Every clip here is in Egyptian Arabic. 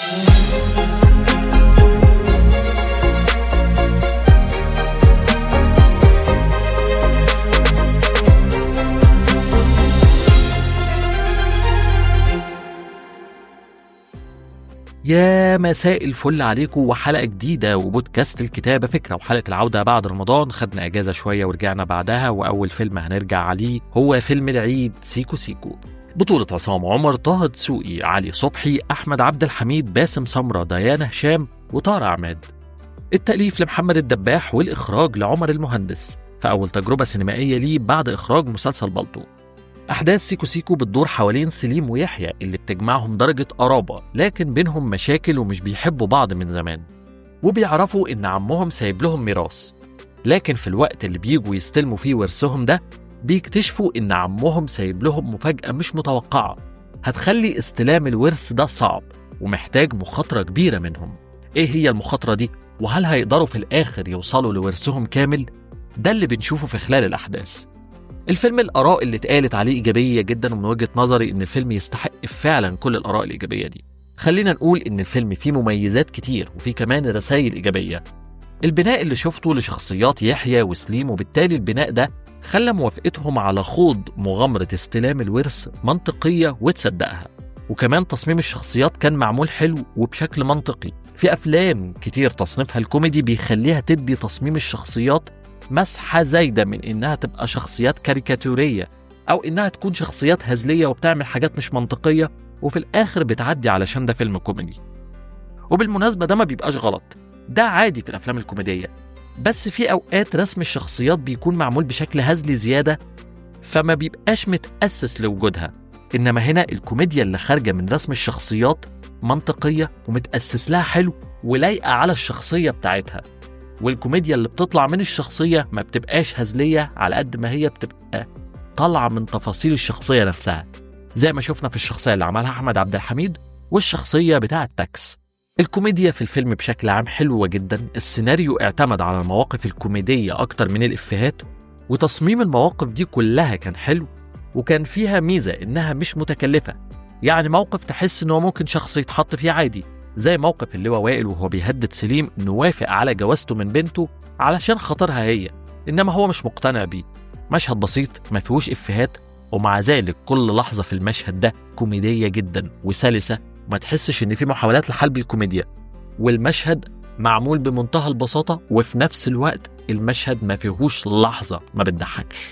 يا مساء الفل عليكم وحلقة جديدة وبودكاست الكتابة فكرة وحلقة العودة بعد رمضان خدنا أجازة شوية ورجعنا بعدها وأول فيلم هنرجع عليه هو فيلم العيد سيكو سيكو بطولة عصام عمر طه دسوقي علي صبحي أحمد عبد الحميد باسم سمرة ديانا هشام وطارق عماد التأليف لمحمد الدباح والإخراج لعمر المهندس فأول تجربة سينمائية ليه بعد إخراج مسلسل بالطو أحداث سيكو سيكو بتدور حوالين سليم ويحيى اللي بتجمعهم درجة قرابة لكن بينهم مشاكل ومش بيحبوا بعض من زمان وبيعرفوا إن عمهم سايب لهم ميراث لكن في الوقت اللي بيجوا يستلموا فيه ورثهم ده بيكتشفوا إن عمهم سايب لهم مفاجأة مش متوقعة هتخلي استلام الورث ده صعب ومحتاج مخاطرة كبيرة منهم إيه هي المخاطرة دي؟ وهل هيقدروا في الآخر يوصلوا لورثهم كامل؟ ده اللي بنشوفه في خلال الأحداث الفيلم الآراء اللي اتقالت عليه إيجابية جدا ومن وجهة نظري إن الفيلم يستحق فعلا كل الآراء الإيجابية دي خلينا نقول إن الفيلم فيه مميزات كتير وفيه كمان رسائل إيجابية البناء اللي شفته لشخصيات يحيى وسليم وبالتالي البناء ده خلى موافقتهم على خوض مغامرة استلام الورث منطقية وتصدقها وكمان تصميم الشخصيات كان معمول حلو وبشكل منطقي في أفلام كتير تصنيفها الكوميدي بيخليها تدي تصميم الشخصيات مسحة زايدة من إنها تبقى شخصيات كاريكاتورية أو إنها تكون شخصيات هزلية وبتعمل حاجات مش منطقية وفي الآخر بتعدي علشان ده فيلم كوميدي وبالمناسبة ده ما بيبقاش غلط ده عادي في الأفلام الكوميدية بس في أوقات رسم الشخصيات بيكون معمول بشكل هزلي زيادة فما بيبقاش متأسس لوجودها إنما هنا الكوميديا اللي خارجة من رسم الشخصيات منطقية ومتأسس لها حلو ولايقة على الشخصية بتاعتها والكوميديا اللي بتطلع من الشخصية ما بتبقاش هزلية على قد ما هي بتبقى طالعة من تفاصيل الشخصية نفسها زي ما شفنا في الشخصية اللي عملها أحمد عبد الحميد والشخصية بتاعة تاكس الكوميديا في الفيلم بشكل عام حلوة جدا السيناريو اعتمد على المواقف الكوميدية أكتر من الإفيهات وتصميم المواقف دي كلها كان حلو وكان فيها ميزة إنها مش متكلفة يعني موقف تحس إنه ممكن شخص يتحط فيه عادي زي موقف اللواء وائل وهو بيهدد سليم انه وافق على جوازته من بنته علشان خاطرها هي انما هو مش مقتنع بيه مشهد بسيط ما فيهوش افيهات ومع ذلك كل لحظه في المشهد ده كوميديه جدا وسلسه وما تحسش ان في محاولات لحلب الكوميديا والمشهد معمول بمنتهى البساطه وفي نفس الوقت المشهد ما فيهوش لحظه ما بتضحكش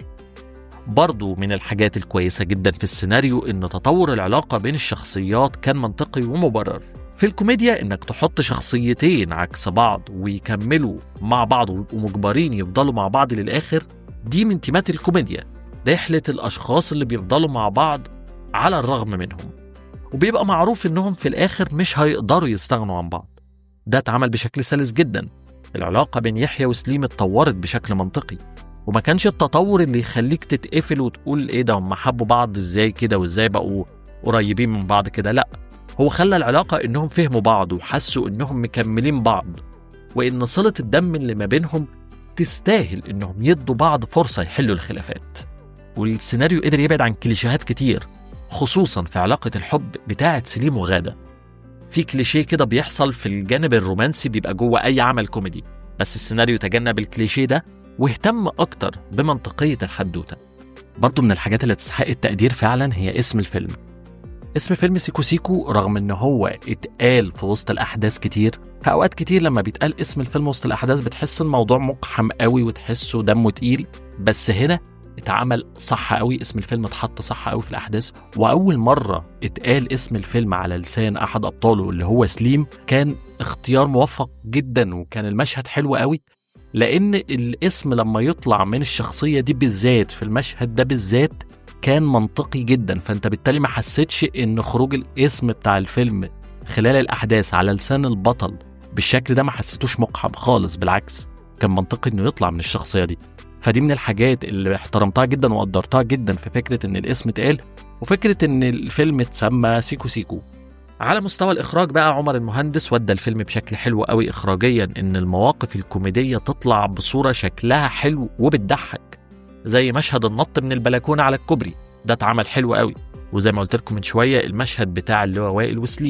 برضو من الحاجات الكويسة جدا في السيناريو إن تطور العلاقة بين الشخصيات كان منطقي ومبرر في الكوميديا انك تحط شخصيتين عكس بعض ويكملوا مع بعض ويبقوا مجبرين يفضلوا مع بعض للاخر دي من تيمات الكوميديا رحلة الاشخاص اللي بيفضلوا مع بعض على الرغم منهم وبيبقى معروف انهم في الاخر مش هيقدروا يستغنوا عن بعض ده اتعمل بشكل سلس جدا العلاقة بين يحيى وسليم اتطورت بشكل منطقي وما كانش التطور اللي يخليك تتقفل وتقول ايه ده هم حبوا بعض ازاي كده وازاي بقوا قريبين من بعض كده لا هو خلى العلاقة إنهم فهموا بعض وحسوا إنهم مكملين بعض وإن صلة الدم اللي ما بينهم تستاهل إنهم يدوا بعض فرصة يحلوا الخلافات والسيناريو قدر يبعد عن كليشيهات كتير خصوصا في علاقة الحب بتاعة سليم وغادة في كليشيه كده بيحصل في الجانب الرومانسي بيبقى جوه أي عمل كوميدي بس السيناريو تجنب الكليشيه ده واهتم أكتر بمنطقية الحدوتة برضو من الحاجات اللي تستحق التقدير فعلا هي اسم الفيلم اسم فيلم سيكو سيكو رغم ان هو اتقال في وسط الاحداث كتير في اوقات كتير لما بيتقال اسم الفيلم وسط الاحداث بتحس الموضوع مقحم قوي وتحسه دمه تقيل بس هنا اتعمل صح قوي اسم الفيلم اتحط صح قوي في الاحداث واول مره اتقال اسم الفيلم على لسان احد ابطاله اللي هو سليم كان اختيار موفق جدا وكان المشهد حلو قوي لان الاسم لما يطلع من الشخصيه دي بالذات في المشهد ده بالذات كان منطقي جدا فانت بالتالي ما حسيتش ان خروج الاسم بتاع الفيلم خلال الاحداث على لسان البطل بالشكل ده ما حسيتوش مقحم خالص بالعكس كان منطقي انه يطلع من الشخصيه دي فدي من الحاجات اللي احترمتها جدا وقدرتها جدا في فكره ان الاسم اتقال وفكره ان الفيلم اتسمى سيكو سيكو على مستوى الاخراج بقى عمر المهندس ودى الفيلم بشكل حلو قوي اخراجيا ان المواقف الكوميديه تطلع بصوره شكلها حلو وبتضحك زي مشهد النط من البلكونه على الكوبري ده اتعمل حلو قوي وزي ما قلت لكم من شويه المشهد بتاع اللي هو وائل وسليم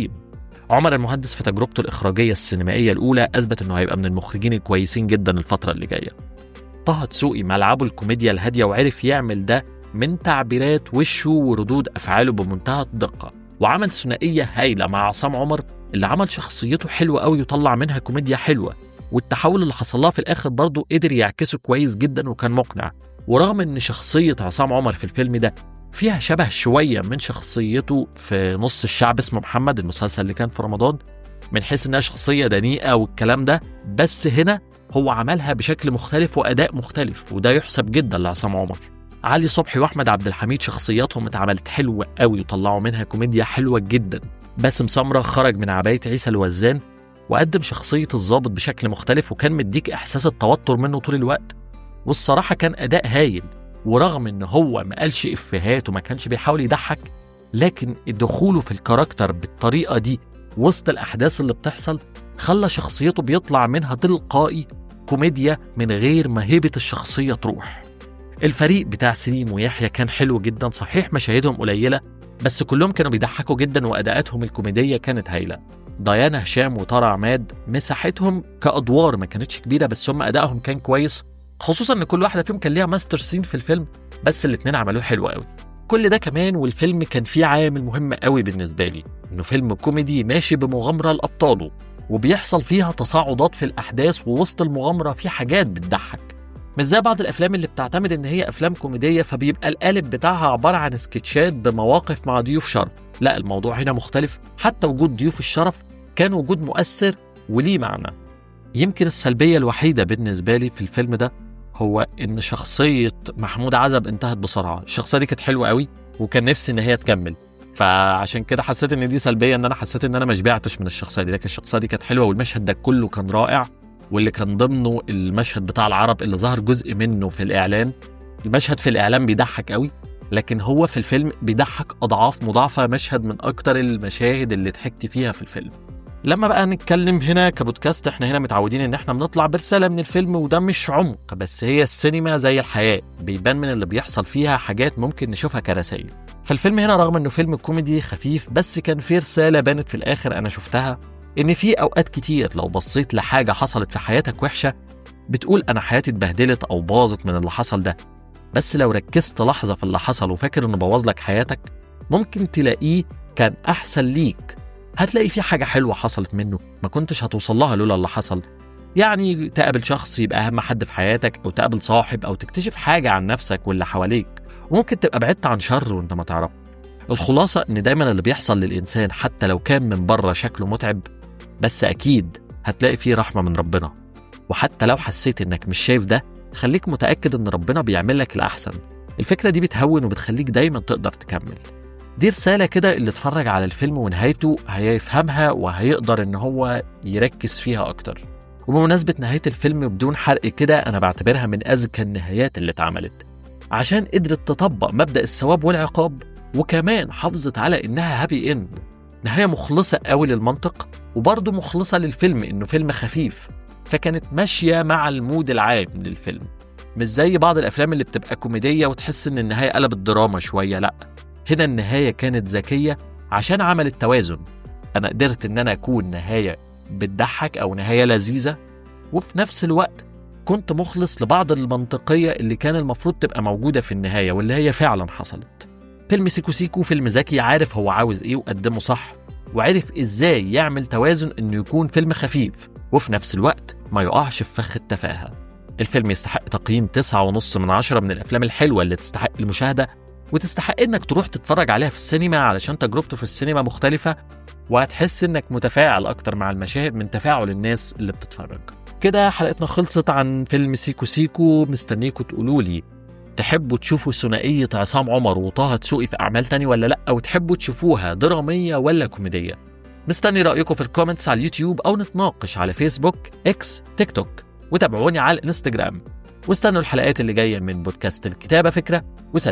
عمر المهندس في تجربته الإخراجية السينمائية الأولى أثبت إنه هيبقى من المخرجين الكويسين جدا الفترة اللي جاية طه دسوقي ملعبه الكوميديا الهادية وعرف يعمل ده من تعبيرات وشه وردود أفعاله بمنتهى الدقة وعمل ثنائية هايلة مع عصام عمر اللي عمل شخصيته حلوة قوي وطلع منها كوميديا حلوة والتحول اللي حصل لها في الآخر برضه قدر يعكسه كويس جدا وكان مقنع ورغم إن شخصية عصام عمر في الفيلم ده فيها شبه شوية من شخصيته في نص الشعب اسمه محمد المسلسل اللي كان في رمضان من حيث إنها شخصية دنيئة والكلام ده بس هنا هو عملها بشكل مختلف وأداء مختلف وده يحسب جدا لعصام عمر علي صبحي واحمد عبد الحميد شخصياتهم اتعملت حلوه قوي وطلعوا منها كوميديا حلوه جدا باسم سمره خرج من عبايه عيسى الوزان وقدم شخصيه الضابط بشكل مختلف وكان مديك احساس التوتر منه طول الوقت والصراحه كان اداء هايل ورغم ان هو ما قالش افيهات وما كانش بيحاول يضحك لكن دخوله في الكاركتر بالطريقه دي وسط الاحداث اللي بتحصل خلى شخصيته بيطلع منها تلقائي كوميديا من غير ما هيبه الشخصيه تروح الفريق بتاع سليم ويحيى كان حلو جدا صحيح مشاهدهم قليله بس كلهم كانوا بيضحكوا جدا واداءاتهم الكوميديه كانت هايله ديانا هشام وطارق عماد مساحتهم كادوار ما كانتش كبيره بس هم ادائهم كان كويس خصوصا ان كل واحده فيهم كان ليها ماستر سين في الفيلم بس الاثنين عملوه حلو قوي كل ده كمان والفيلم كان فيه عامل مهم قوي بالنسبه لي انه فيلم كوميدي ماشي بمغامره لابطاله وبيحصل فيها تصاعدات في الاحداث ووسط المغامره في حاجات بتضحك مش زي بعض الافلام اللي بتعتمد ان هي افلام كوميديه فبيبقى القالب بتاعها عباره عن سكتشات بمواقف مع ضيوف شرف لا الموضوع هنا مختلف حتى وجود ضيوف الشرف كان وجود مؤثر وليه معنى يمكن السلبيه الوحيده بالنسبه لي في الفيلم ده هو ان شخصيه محمود عزب انتهت بسرعه الشخصيه دي كانت حلوه قوي وكان نفسي ان هي تكمل فعشان كده حسيت ان دي سلبيه ان انا حسيت ان انا ما شبعتش من الشخصيه دي لكن الشخصيه دي كانت حلوه والمشهد ده كله كان رائع واللي كان ضمنه المشهد بتاع العرب اللي ظهر جزء منه في الإعلان المشهد في الإعلان بيضحك قوي لكن هو في الفيلم بيضحك أضعاف مضاعفة مشهد من أكتر المشاهد اللي ضحكت فيها في الفيلم لما بقى نتكلم هنا كبودكاست احنا هنا متعودين ان احنا بنطلع برسالة من الفيلم وده مش عمق بس هي السينما زي الحياة بيبان من اللي بيحصل فيها حاجات ممكن نشوفها كرسائل فالفيلم هنا رغم انه فيلم كوميدي خفيف بس كان فيه رسالة بانت في الاخر انا شفتها إن في أوقات كتير لو بصيت لحاجة حصلت في حياتك وحشة بتقول أنا حياتي اتبهدلت أو باظت من اللي حصل ده بس لو ركزت لحظة في اللي حصل وفاكر إنه بوظ لك حياتك ممكن تلاقيه كان أحسن ليك هتلاقي في حاجة حلوة حصلت منه ما كنتش هتوصل لها لولا اللي حصل يعني تقابل شخص يبقى أهم حد في حياتك أو تقابل صاحب أو تكتشف حاجة عن نفسك واللي حواليك وممكن تبقى بعدت عن شر وانت ما تعرفه الخلاصة إن دايما اللي بيحصل للإنسان حتى لو كان من بره شكله متعب بس أكيد هتلاقي فيه رحمة من ربنا وحتى لو حسيت إنك مش شايف ده خليك متأكد إن ربنا بيعمل لك الأحسن الفكرة دي بتهون وبتخليك دايما تقدر تكمل دي رسالة كده اللي اتفرج على الفيلم ونهايته هيفهمها وهيقدر إن هو يركز فيها أكتر وبمناسبة نهاية الفيلم بدون حرق كده أنا بعتبرها من أذكى النهايات اللي اتعملت عشان قدرت تطبق مبدأ الثواب والعقاب وكمان حافظت على إنها هابي إند نهاية مخلصة قوي للمنطق وبرضه مخلصة للفيلم إنه فيلم خفيف فكانت ماشية مع المود العام للفيلم مش زي بعض الأفلام اللي بتبقى كوميدية وتحس إن النهاية قلبت دراما شوية لأ هنا النهاية كانت ذكية عشان عملت توازن أنا قدرت إن أنا أكون نهاية بتضحك أو نهاية لذيذة وفي نفس الوقت كنت مخلص لبعض المنطقية اللي كان المفروض تبقى موجودة في النهاية واللي هي فعلا حصلت فيلم سيكو سيكو فيلم ذكي عارف هو عاوز ايه وقدمه صح وعرف ازاي يعمل توازن انه يكون فيلم خفيف وفي نفس الوقت ما يقعش في فخ التفاهة الفيلم يستحق تقييم 9.5 من عشرة من الأفلام الحلوة اللي تستحق المشاهدة وتستحق إنك تروح تتفرج عليها في السينما علشان تجربته في السينما مختلفة وهتحس إنك متفاعل أكتر مع المشاهد من تفاعل الناس اللي بتتفرج كده حلقتنا خلصت عن فيلم سيكو سيكو مستنيكوا تقولوا لي تحبوا تشوفوا ثنائية عصام عمر وطه دسوقي في أعمال تاني ولا لأ وتحبوا تشوفوها درامية ولا كوميدية مستني رأيكم في الكومنتس على اليوتيوب أو نتناقش على فيسبوك إكس تيك توك وتابعوني على الانستجرام واستنوا الحلقات اللي جاية من بودكاست الكتابة فكرة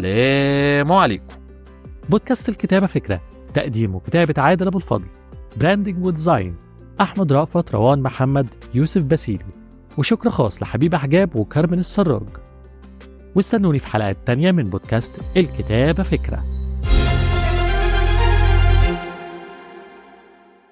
وسلام عليكم بودكاست الكتابة فكرة تقديم وكتابة عادل أبو الفضل براندنج وديزاين أحمد رأفت روان محمد يوسف باسيلي وشكر خاص لحبيب حجاب وكارمن السراج واستنوني في حلقات تانية من بودكاست الكتابة فكرة